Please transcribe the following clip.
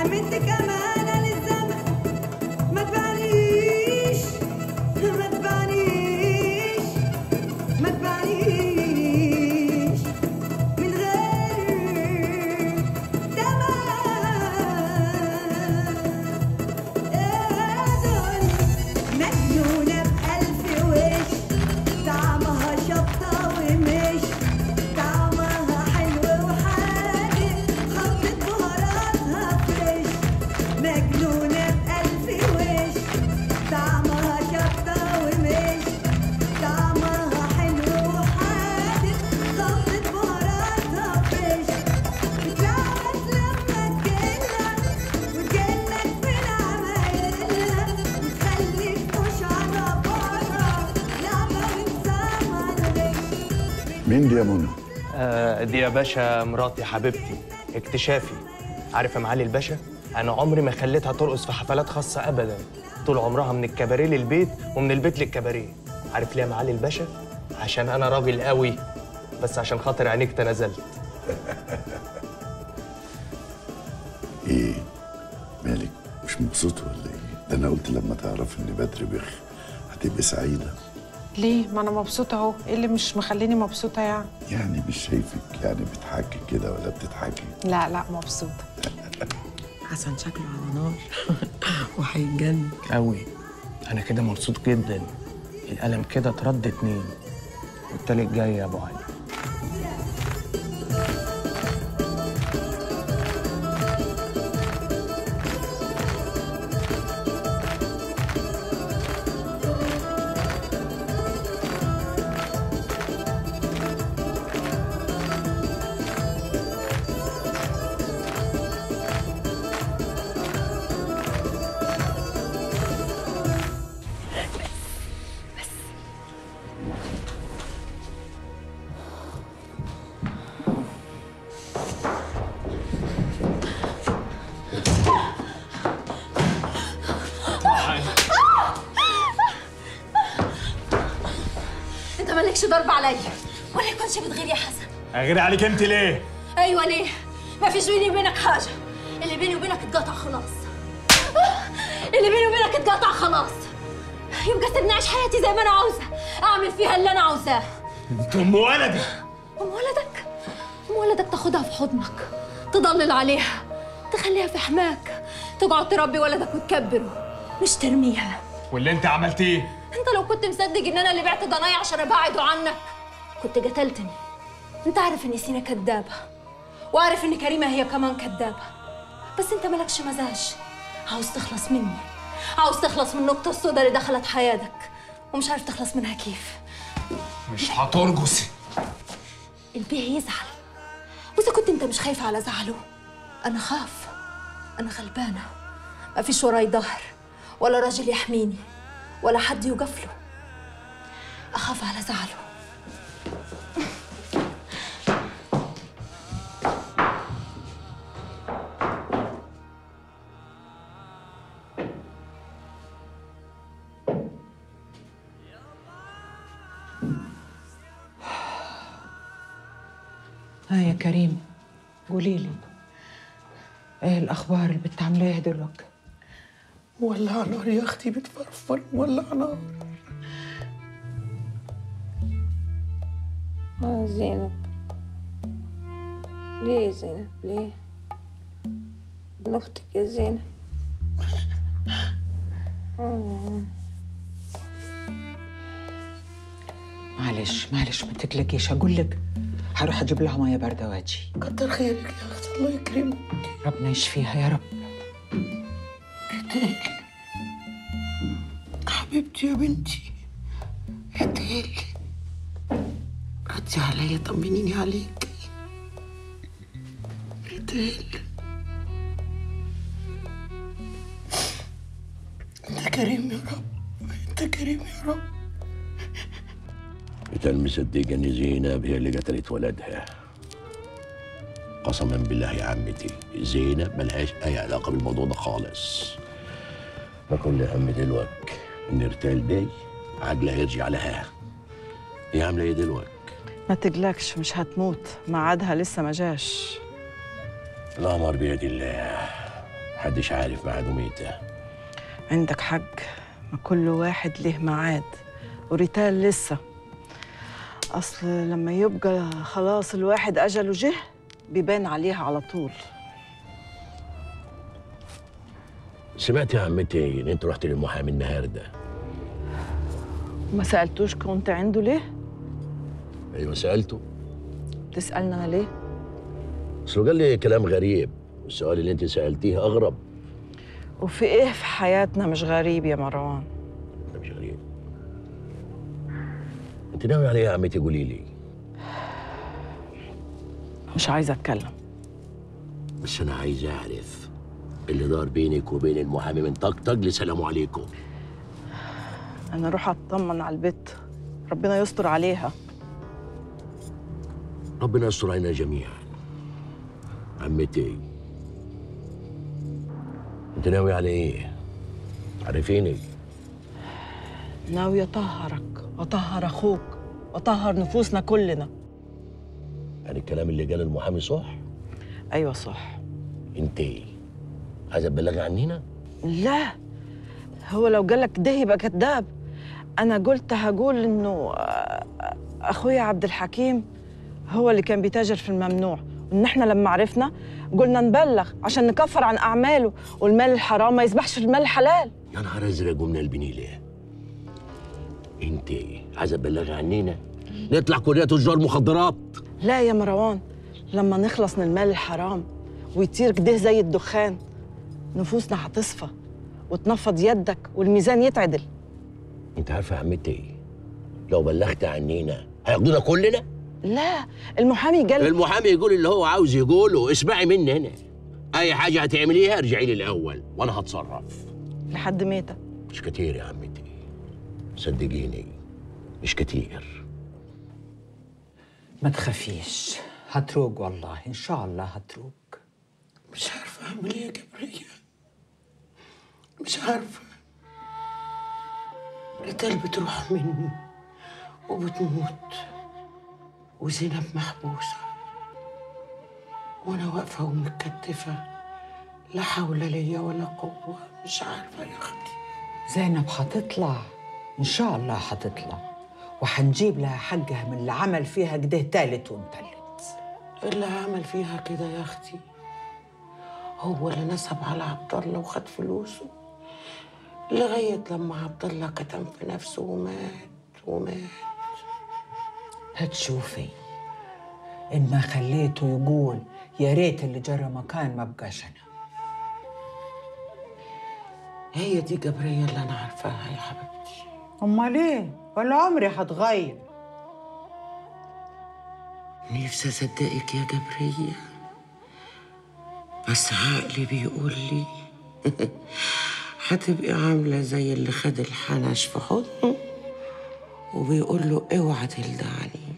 مد كمان للزمن ما تبعنيش ما تبعنيش ما تبعنيش من غير تمن مجنونة بألف وش طعمها شطة ومش طعمها حلو وحادق خلطة بهاراتها فريش مجنونة بألف وش طعمها شطة ومش طعمها حلو وحادق خلطة بهاراتها فريش بتلعبك لما تجيلها وتجيلك من عمايلها وتخليك مش على بره لعبة ونظامها الغش مين دي يا منى؟ آه دي يا باشا مراتي حبيبتي اكتشافي عارف يا معالي الباشا انا عمري ما خليتها ترقص في حفلات خاصه ابدا طول عمرها من الكباريه للبيت ومن البيت للكباريه عارف ليه يا معالي الباشا عشان انا راجل قوي بس عشان خاطر عينيك تنازلت ايه؟ مالك مش مبسوط ولا ايه؟ ده انا قلت لما تعرف ان بدر بخ هتبقي سعيدة ليه ما انا مبسوطه اهو ايه اللي مش مخليني مبسوطه يعني يعني مش شايفك يعني بتحكي كده ولا بتضحكي لا لا مبسوطه حسن شكله على نار وهيتجنن قوي انا كده مبسوط جدا القلم كده اترد اتنين والتالت جاي يا ابو علي انت مالكش ضرب عليا ولا يكونش بتغير يا حسن اغير عليك انت ليه؟ ايوه ليه ما فيش بيني وبينك حاجه اللي بيني وبينك اتقطع خلاص اللي بيني وبينك اتقطع خلاص يبقى سيبني اعيش حياتي زي ما انا عاوزه اعمل فيها اللي انا عاوزاه انت ام ولدي ام ولدك ام ولدك تاخدها في حضنك تضلل عليها تخليها في حماك تقعد تربي ولدك وتكبره مش ترميها واللي انت عملتيه انت لو كنت مصدق ان انا اللي بعت ضنايا عشان ابعده عنك كنت قتلتني انت عارف ان سينا كدابه وعارف ان كريمه هي كمان كدابه بس انت مالكش مزاج عاوز تخلص مني عاوز تخلص من النقطه السوداء اللي دخلت حياتك ومش عارف تخلص منها كيف مش هترقصي البيه يزعل واذا كنت انت مش خايف على زعله انا خاف انا غلبانه ما فيش وراي ظهر ولا راجل يحميني ولا حد يوقف له اخاف على زعله ها يا كريم قولي لي ايه الاخبار اللي بتعمليها دلوقتي ولع نار يا اختي بتفرفر ولع نار آه زينب ليه يا زينب ليه ابن اختك يا زينب آه. معلش معلش ما تقلقيش اقول لك هروح اجيب لها ميه بارده واجي كتر خيرك يا اختي الله يكرمك ربنا يشفيها يا رب اهدالي حبيبتي يا بنتي اهدالي ردي عليا طمنيني عليك اهدالي انت كريم يا رب انت كريم يا رب انت المصدقة ان زينب هي اللي قتلت ولدها قسما بالله يا عمتي زينب ملهاش اي علاقة بالموضوع ده خالص فكل هم دلوقتي ان ارتال دي عجلة هيرجع لها هي عاملة ايه دلوقتي ما تقلقش مش هتموت ميعادها لسه ما جاش الامر بيد الله محدش عارف ميعاده متى عندك حق ما كل واحد له ميعاد وريتال لسه اصل لما يبقى خلاص الواحد اجله جه بيبان عليها على طول سمعت يا عمتي ان انت رحت للمحامي النهارده ما سالتوش كنت عنده ليه ايوه سالته تسالنا انا ليه اصله قال لي كلام غريب والسؤال اللي انت سالتيه اغرب وفي ايه في حياتنا مش غريب يا مروان ده مش غريب انت ناوي على ايه يا عمتي قولي لي مش عايزه اتكلم بس انا عايز اعرف اللي دار بينك وبين المحامي من طقطق لسلام عليكم انا اروح اطمن على البيت ربنا يستر عليها ربنا يستر علينا جميعا عمتي انت ناوي على ايه عرفيني ناوي اطهرك واطهر اخوك واطهر نفوسنا كلنا يعني الكلام اللي قال المحامي صح ايوه صح انت عايزه تبلغي عنينا لا هو لو جالك ده يبقى كذاب انا قلت هقول انه آه، اخويا عبد الحكيم هو اللي كان بيتاجر في الممنوع وان احنا لما عرفنا قلنا نبلغ عشان نكفر عن اعماله والمال الحرام ما يسبحش في المال الحلال يا نهار ازرق ومن البنيله انت عايزه تبلغي عنينا نطلع كلنا تجار مخدرات لا يا مروان لما نخلص من المال الحرام ويطير كده زي الدخان نفوسنا هتصفى وتنفض يدك والميزان يتعدل انت عارفه يا عمتي لو بلغت عنينا هياخدونا كلنا لا المحامي قال المحامي يقول اللي هو عاوز يقوله اسمعي مني هنا اي حاجه هتعمليها ارجعي لي الاول وانا هتصرف لحد ميتة مش كتير يا عمتي صدقيني مش كتير ما تخافيش هتروق والله ان شاء الله هتروق مش عارفة أعمل إيه يا جبرية مش عارفة ريتال بتروح مني وبتموت وزينب محبوسة وأنا واقفة ومتكتفة لا حول ليا ولا قوة مش عارفة يا أختي زينب هتطلع ان شاء الله هتطلع وحنجيب لها حقها من اللي عمل فيها كده تالت ومتلت اللي عمل فيها كده يا أختي هو اللي نسب على عبد الله وخد فلوسه لغاية لما عبد الله كتم في نفسه ومات ومات هتشوفي ان ما خليته يقول يا ريت اللي جرى مكان ما بقاش انا هي دي جبرية اللي أنا عارفاها يا حبيبتي امال ايه ولا عمري هتغير نفسي أصدقك يا جبرية بس عقلي بيقول لي هتبقي عاملة زي اللي خد الحنش في حضنه وبيقول له اوعى تلدعني